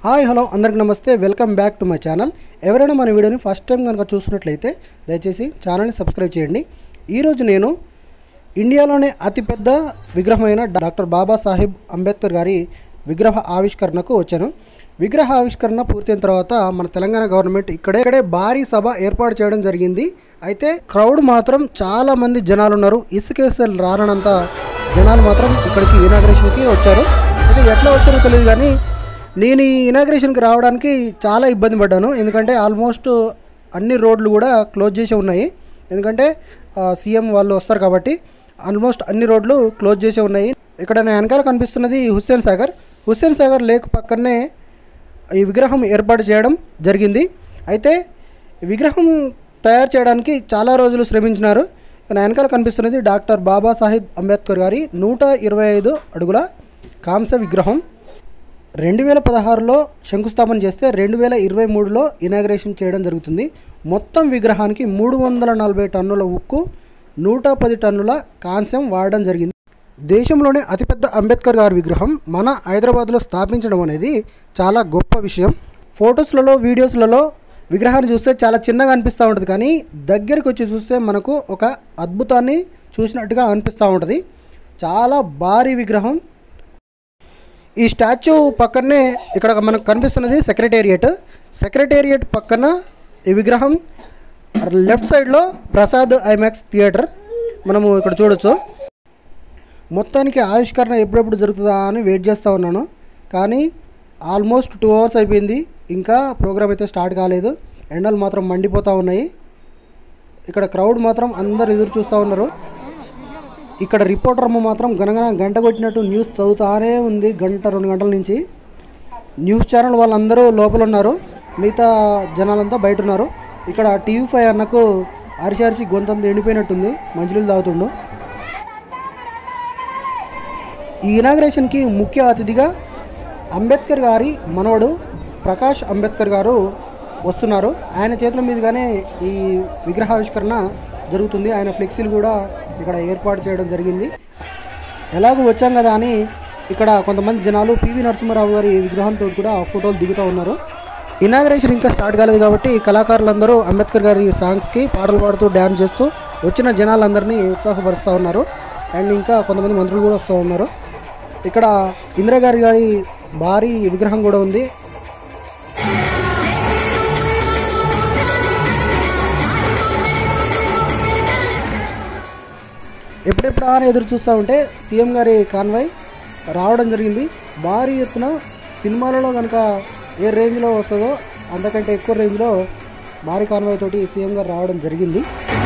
hi hello అందరికి నమస్తే welcome back to my channel ఎవరైనా మన వీడియోని ఫస్ట్ టైం కనుక చూసినట్లయితే దయచేసి ఛానల్ని సబ్స్క్రైబ్ చేయండి ఈరోజు నేను ఇండియాలోనే అతిపెద్ద విగ్రహమైన డాక్టర్ బాబాసాహెబ్ అంబేద్కర్ గారి విగ్రహ ఆవిష్కరణకు వచ్చాను విగ్రహ ఆవిష్కరణ పూర్తయిన తర్వాత మన తెలంగాణ గవర్నమెంట్ ఇక్కడే ఇక్కడే భారీ సభ ఏర్పాటు చేయడం జరిగింది అయితే క్రౌడ్ మాత్రం చాలా మంది జనాలు ఉన్నారు ఇసుకేసలు రానంత జనాలు మాత్రం ఇక్కడికి ఇనాగ్రేషన్కి వచ్చారు అయితే ఎట్లా వచ్చారో తెలియదు కానీ నేను ఈ ఇనాగ్రేషన్కి రావడానికి చాలా ఇబ్బంది పడ్డాను ఎందుకంటే ఆల్మోస్ట్ అన్ని రోడ్లు కూడా క్లోజ్ చేసి ఉన్నాయి ఎందుకంటే సీఎం వాళ్ళు వస్తారు కాబట్టి ఆల్మోస్ట్ అన్ని రోడ్లు క్లోజ్ చేసి ఉన్నాయి ఇక్కడ నా వెనకాల కనిపిస్తున్నది హుస్సేన్ సాగర్ హుస్సేన్ సాగర్ లేక్ పక్కనే ఈ విగ్రహం ఏర్పాటు చేయడం జరిగింది అయితే ఈ విగ్రహం తయారు చేయడానికి చాలా రోజులు శ్రమించినారు నా వెనకాల కనిపిస్తున్నది డాక్టర్ బాబాసాహెబ్ అంబేద్కర్ గారి నూట ఇరవై ఐదు అడుగుల కాంస్య విగ్రహం రెండు వేల పదహారులో శంకుస్థాపన చేస్తే రెండు వేల ఇరవై మూడులో ఇనాగ్రేషన్ చేయడం జరుగుతుంది మొత్తం విగ్రహానికి మూడు వందల నలభై టన్నుల ఉక్కు నూట పది టన్నుల కాంస్యం వాడడం జరిగింది దేశంలోనే అతిపెద్ద అంబేద్కర్ గారి విగ్రహం మన హైదరాబాద్లో స్థాపించడం అనేది చాలా గొప్ప విషయం ఫొటోస్లలో వీడియోస్లలో విగ్రహాన్ని చూస్తే చాలా చిన్నగా అనిపిస్తూ ఉంటుంది కానీ దగ్గరికి వచ్చి చూస్తే మనకు ఒక అద్భుతాన్ని చూసినట్టుగా అనిపిస్తూ ఉంటుంది చాలా భారీ విగ్రహం ఈ స్టాచ్యూ పక్కనే ఇక్కడ మనకు కనిపిస్తున్నది సెక్రటేరియట్ సెక్రటేరియట్ పక్కన ఈ విగ్రహం లెఫ్ట్ సైడ్లో ప్రసాద్ ఐమాక్స్ థియేటర్ మనము ఇక్కడ చూడొచ్చు మొత్తానికి ఆవిష్కరణ ఎప్పుడెప్పుడు జరుగుతుందా అని వెయిట్ చేస్తూ ఉన్నాను కానీ ఆల్మోస్ట్ టూ అవర్స్ అయిపోయింది ఇంకా ప్రోగ్రామ్ అయితే స్టార్ట్ కాలేదు ఎండలు మాత్రం మండిపోతూ ఉన్నాయి ఇక్కడ క్రౌడ్ మాత్రం అందరు ఎదురు చూస్తూ ఉన్నారు ఇక్కడ రిపోర్టర్ అమ్మ మాత్రం గనగన గంట కొట్టినట్టు న్యూస్ చదువుతానే ఉంది గంట రెండు గంటల నుంచి న్యూస్ ఛానల్ వాళ్ళందరూ లోపల ఉన్నారు మిగతా జనాలంతా బయట ఉన్నారు ఇక్కడ టీవీ ఫైవ్ అన్నకు అరిసి అరిసి గొంతంతా ఎండిపోయినట్టుంది మంచినీళ్ళు తాగుతుండు ఈ ఇనాగ్రేషన్కి ముఖ్య అతిథిగా అంబేద్కర్ గారి మనవడు ప్రకాష్ అంబేద్కర్ గారు వస్తున్నారు ఆయన చేతుల మీదుగానే ఈ విగ్రహావిష్కరణ జరుగుతుంది ఆయన ఫ్లెక్సీలు కూడా ఇక్కడ ఏర్పాటు చేయడం జరిగింది ఎలాగో వచ్చాం కదా అని ఇక్కడ కొంతమంది జనాలు పివి నరసింహారావు గారి విగ్రహంతో కూడా ఫోటోలు దిగుతూ ఉన్నారు ఇనాగ్రేషన్ ఇంకా స్టార్ట్ కాలేదు కాబట్టి కళాకారులందరూ అంబేద్కర్ గారి సాంగ్స్కి పాటలు పాడుతూ డ్యాన్స్ చేస్తూ వచ్చిన జనాలందరినీ ఉత్సాహపరుస్తూ ఉన్నారు అండ్ ఇంకా కొంతమంది మంత్రులు కూడా వస్తూ ఉన్నారు ఇక్కడ ఇందిరాగారి గారి భారీ విగ్రహం కూడా ఉంది ఎప్పుడెప్పుడు అని ఎదురు చూస్తూ ఉంటే సీఎం గారి కాన్వాయ్ రావడం జరిగింది భారీ ఎత్తున సినిమాలలో కనుక ఏ రేంజ్లో వస్తుందో అంతకంటే ఎక్కువ రేంజ్లో భారీ కాన్వాయ్ తోటి సీఎం గారు రావడం జరిగింది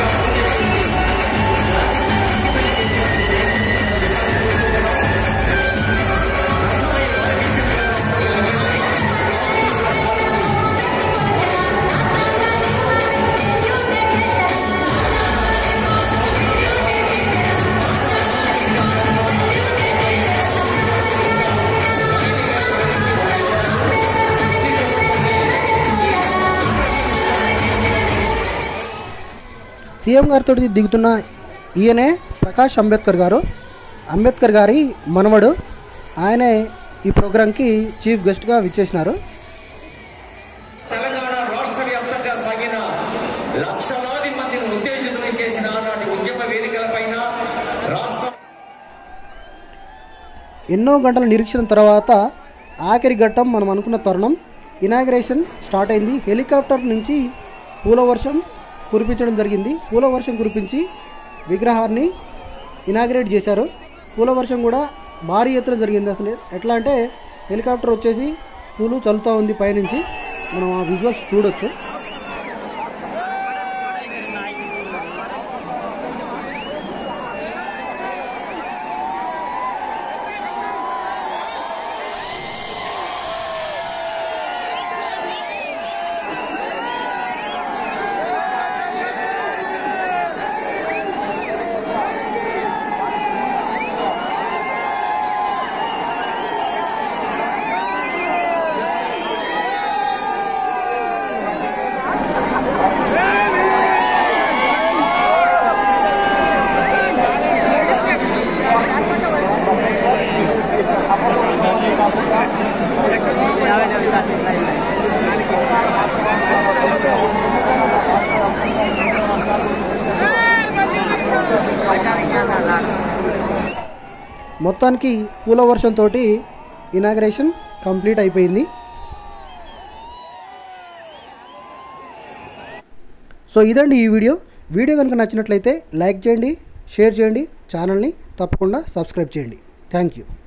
సీఎం గారితో దిగుతున్న ఈయనే ప్రకాష్ అంబేద్కర్ గారు అంబేద్కర్ గారి మనవడు ఆయనే ఈ ప్రోగ్రాంకి చీఫ్ గెస్ట్గా విచ్చేసినారు తెలంగాణ రాష్ట్ర వ్యాప్తంగా సాగిన లక్షలాది మందిని ఉత్తేజితులు చేసిన నాటి ఉద్యమ వేదికలపైన రాష్ట్ర ఎన్నో గంటల నిరీక్షణ తర్వాత ఆఖరి ఘట్టం మనం అనుకున్న తరుణం ఇనాగ్రేషన్ స్టార్ట్ అయింది హెలికాప్టర్ నుంచి పూల వర్షం కురిపించడం జరిగింది పూల వర్షం కురిపించి విగ్రహాన్ని ఇనాగ్రేట్ చేశారు పూల వర్షం కూడా భారీ ఎత్తున జరిగింది అసలు ఎట్లా అంటే హెలికాప్టర్ వచ్చేసి పూలు చల్లుతూ ఉంది పైనుంచి మనం ఆ విజువల్స్ చూడొచ్చు మొత్తానికి పూల వర్షంతో ఇనాగ్రేషన్ కంప్లీట్ అయిపోయింది సో ఇదండి ఈ వీడియో వీడియో కనుక నచ్చినట్లయితే లైక్ చేయండి షేర్ చేయండి ఛానల్ని తప్పకుండా సబ్స్క్రైబ్ చేయండి థ్యాంక్ యూ